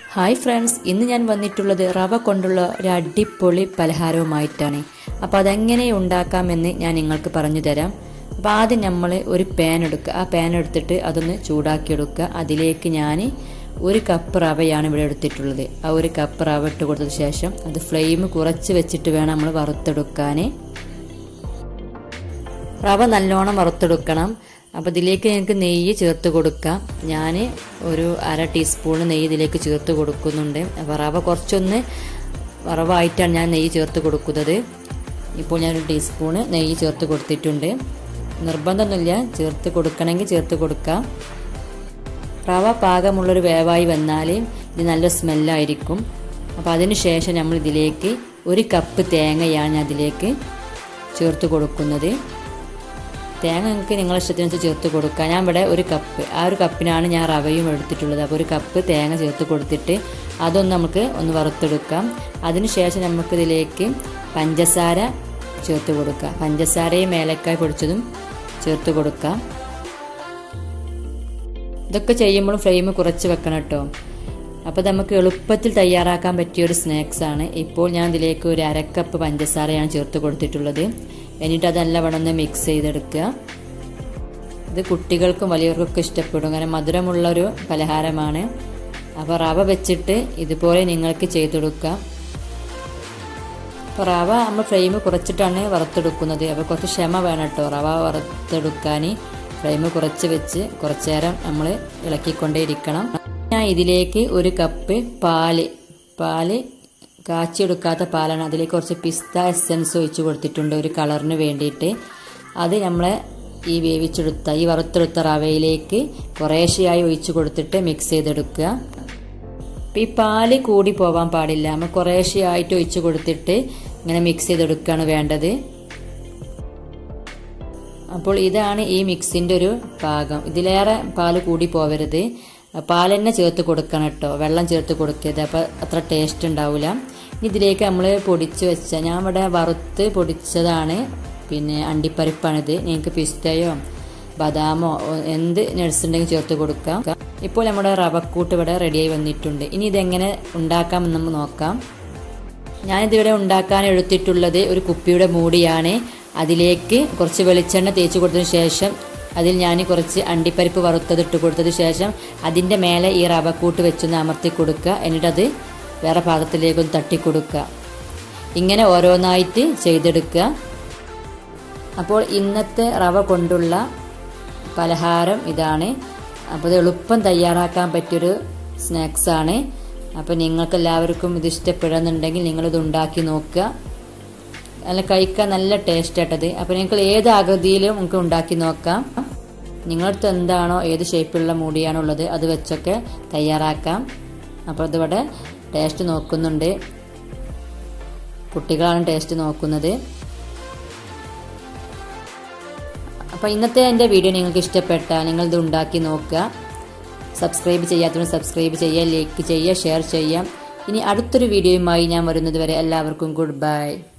hi friends ഇന്ന് ഞാൻ വന്നിട്ടുള്ളത് റവ കൊണ്ടുള്ള ഒരു അടിപൊളി പലഹാരവുമായിട്ടാണ് അപ്പോൾ അതെങ്ങനെ ഉണ്ടാക്കാമെന്ന് ഞാൻ നിങ്ങൾക്ക് പറഞ്ഞു തരാം അപ്പോൾ ആദ്യം നമ്മൾ ഒരു പാൻ എടുക്കുക ആ പാൻ എടുത്തിട്ട് അതൊന്ന് ചൂടാക്കി എടുക്കുക അതിലേക്ക് ഞാൻ ഒരു കപ്പ് റവയാണ് ഇവിടെ എടുത്തിട്ടുള്ളത് ആ ഒരു കപ്പ് റവ ഇട്ട് കൊടുത്തതിന് ശേഷം അത് ഫ്ലെയിം കുറച്ച് വെച്ചിട്ട് വേണം നമ്മൾ വറുത്തെടുക്കാൻ റവ നല്ലോണം വറുത്തെടുക്കണം അപ്പോൾ ഇതിലേക്ക് ഞങ്ങൾക്ക് നെയ്യ് ചേർത്ത് കൊടുക്കാം ഞാൻ ഒരു അര ടീസ്പൂൺ നെയ്യ് ഇതിലേക്ക് ചേർത്ത് കൊടുക്കുന്നുണ്ട് അപ്പോൾ റവ കുറച്ചൊന്ന് വറവായിട്ടാണ് ഞാൻ നെയ്യ് ചേർത്ത് കൊടുക്കുന്നത് ഇപ്പോൾ ഞാനൊരു ടീസ്പൂണ് നെയ്യ് ചേർത്ത് കൊടുത്തിട്ടുണ്ട് നിർബന്ധമൊന്നുമില്ല ചേർത്ത് കൊടുക്കണമെങ്കിൽ ചേർത്ത് കൊടുക്കാം റവ പാകമുള്ളൊരു വേവായി വന്നാൽ ഇത് നല്ല സ്മെല്ലായിരിക്കും അപ്പോൾ അതിന് ശേഷം നമ്മൾ ഇതിലേക്ക് ഒരു കപ്പ് തേങ്ങയാണ് ഞാൻ അതിലേക്ക് ചേർത്ത് കൊടുക്കുന്നത് തേങ്ങ നിങ്ങൾക്ക് നിങ്ങളുടെ ഇഷ്ടത്തിനനുസരിച്ച് ചേർത്ത് കൊടുക്കുക ഞാൻ ഇവിടെ ഒരു കപ്പ് ആ ഒരു കപ്പിനാണ് ഞാൻ റവയും എടുത്തിട്ടുള്ളത് അപ്പോൾ ഒരു കപ്പ് തേങ്ങ ചേർത്ത് കൊടുത്തിട്ട് അതൊന്ന് നമുക്ക് ഒന്ന് വറുത്തെടുക്കാം അതിനുശേഷം നമുക്കിതിലേക്ക് പഞ്ചസാര ചേർത്ത് കൊടുക്കുക പഞ്ചസാരയും ഏലക്കായ് പൊടിച്ചതും ചേർത്ത് കൊടുക്കാം ഇതൊക്കെ ചെയ്യുമ്പോഴും ഫ്ലെയിം കുറച്ച് വെക്കണം കേട്ടോ അപ്പോൾ നമുക്ക് എളുപ്പത്തിൽ തയ്യാറാക്കാൻ പറ്റിയ ഒരു സ്നാക്സ് ആണ് ഇപ്പോൾ ഞാൻ ഇതിലേക്ക് ഒരു അരക്കപ്പ് പഞ്ചസാരയാണ് ചേർത്ത് കൊടുത്തിട്ടുള്ളത് എന്നിട്ട് അത് നല്ലവണ്ണം ഒന്ന് മിക്സ് ചെയ്തെടുക്കുക ഇത് കുട്ടികൾക്കും വലിയവർക്കൊക്കെ ഇഷ്ടപ്പെടും കാരണം മധുരമുള്ള ഒരു പലഹാരമാണ് അപ്പോൾ റവ വെച്ചിട്ട് ഇതുപോലെ നിങ്ങൾക്ക് ചെയ്തെടുക്കാം അപ്പോൾ റവ നമ്മൾ ഫ്ലെയിം കുറച്ചിട്ടാണ് വറുത്തെടുക്കുന്നത് അപ്പോൾ കുറച്ച് ക്ഷമ വേണം കേട്ടോ റവ വറുത്തെടുക്കാൻ ഫ്ലെയിം കുറച്ച് വെച്ച് കുറച്ച് നേരം നമ്മൾ ഇളക്കിക്കൊണ്ടേയിരിക്കണം ഞാൻ ഇതിലേക്ക് ഒരു കപ്പ് പാല് പാല് കാച്ചിയെടുക്കാത്ത പാലാണ് അതിലേക്ക് കുറച്ച് പിസ്ത എസൻസ് ഒഴിച്ച് കൊടുത്തിട്ടുണ്ട് ഒരു കളറിന് വേണ്ടിയിട്ട് അത് നമ്മളെ ഈ വേവിച്ചെടുത്ത ഈ വറുത്തെടുത്ത റവയിലേക്ക് കുറേശ്ശെയായി ഒഴിച്ച് കൊടുത്തിട്ട് മിക്സ് ചെയ്തെടുക്കുക അപ്പം ഈ പാല് കൂടി പോവാൻ പാടില്ല നമ്മൾ കുറേശ്ശെയായിട്ട് ഒഴിച്ച് കൊടുത്തിട്ട് ഇങ്ങനെ മിക്സ് ചെയ്തെടുക്കുകയാണ് വേണ്ടത് അപ്പോൾ ഇതാണ് ഈ മിക്സിൻ്റെ ഒരു പാകം ഇതിലേറെ പാല് കൂടി പോവരുത് പാൽ തന്നെ ചേർത്ത് കൊടുക്കണം കേട്ടോ വെള്ളം ചേർത്ത് കൊടുക്കരുത് അപ്പോൾ അത്ര ടേസ്റ്റ് ഉണ്ടാവില്ല ഇതിലേക്ക് നമ്മൾ പൊടിച്ച് വെച്ച ഞാൻ ഇവിടെ വറുത്ത് പൊടിച്ചതാണ് പിന്നെ അണ്ടിപ്പരിപ്പാണിത് നിങ്ങൾക്ക് പിസ്തയോ ബദാമോ എന്ത് നട്സ് ഉണ്ടെങ്കിൽ ചേർത്ത് കൊടുക്കാം ഇപ്പോൾ നമ്മുടെ റവക്കൂട്ട് ഇവിടെ റെഡിയായി വന്നിട്ടുണ്ട് ഇനി ഇതെങ്ങനെ ഉണ്ടാക്കാമെന്ന് നമുക്ക് നോക്കാം ഞാനിതിവിടെ ഉണ്ടാക്കാൻ എടുത്തിട്ടുള്ളത് ഒരു കുപ്പിയുടെ മൂടിയാണ് അതിലേക്ക് കുറച്ച് വെളിച്ചെണ്ണ തേച്ച് കൊടുത്തതിന് ശേഷം അതിൽ ഞാൻ കുറച്ച് അണ്ടിപ്പരിപ്പ് വറുത്തതിട്ട് കൊടുത്തതിന് ശേഷം അതിൻ്റെ മേലെ ഈ റവക്കൂട്ട് വെച്ചൊന്ന് അമർത്തി കൊടുക്കുക എന്നിട്ടത് വേറെ ഭാഗത്തിലേക്കൊന്ന് തട്ടിക്കൊടുക്കുക ഇങ്ങനെ ഓരോന്നായിട്ട് ചെയ്തെടുക്കുക അപ്പോൾ ഇന്നത്തെ റവ കൊണ്ടുള്ള പലഹാരം ഇതാണ് അപ്പോൾ ഇത് എളുപ്പം തയ്യാറാക്കാൻ പറ്റിയൊരു സ്നാക്സാണ് അപ്പോൾ നിങ്ങൾക്ക് എല്ലാവർക്കും ഇത് ഇഷ്ടപ്പെടുന്നുണ്ടെങ്കിൽ നിങ്ങളിത് ഉണ്ടാക്കി നോക്കുക നല്ല കഴിക്കാൻ നല്ല ടേസ്റ്റ് ആയിട്ടത് അപ്പോൾ നിങ്ങൾക്ക് ഏത് ആകൃതിയിലും നമുക്ക് ഉണ്ടാക്കി നോക്കാം നിങ്ങളടുത്ത് എന്താണോ ഏത് ഷേപ്പിലുള്ള മൂടിയാണോ ഉള്ളത് അത് വെച്ചൊക്കെ തയ്യാറാക്കാം അപ്പോൾ ഇതിവിടെ ടേസ്റ്റ് നോക്കുന്നുണ്ട് കുട്ടികളാണ് ടേസ്റ്റ് നോക്കുന്നത് അപ്പോൾ ഇന്നത്തെ എൻ്റെ വീഡിയോ നിങ്ങൾക്ക് ഇഷ്ടപ്പെട്ടാൽ നിങ്ങളിത് ഉണ്ടാക്കി നോക്കുക സബ്സ്ക്രൈബ് ചെയ്യാത്തവർ സബ്സ്ക്രൈബ് ചെയ്യുക ലൈക്ക് ചെയ്യുക ഷെയർ ചെയ്യാം ഇനി അടുത്തൊരു വീഡിയോയുമായി ഞാൻ വരുന്നത് വരെ എല്ലാവർക്കും ഗുഡ് ബൈ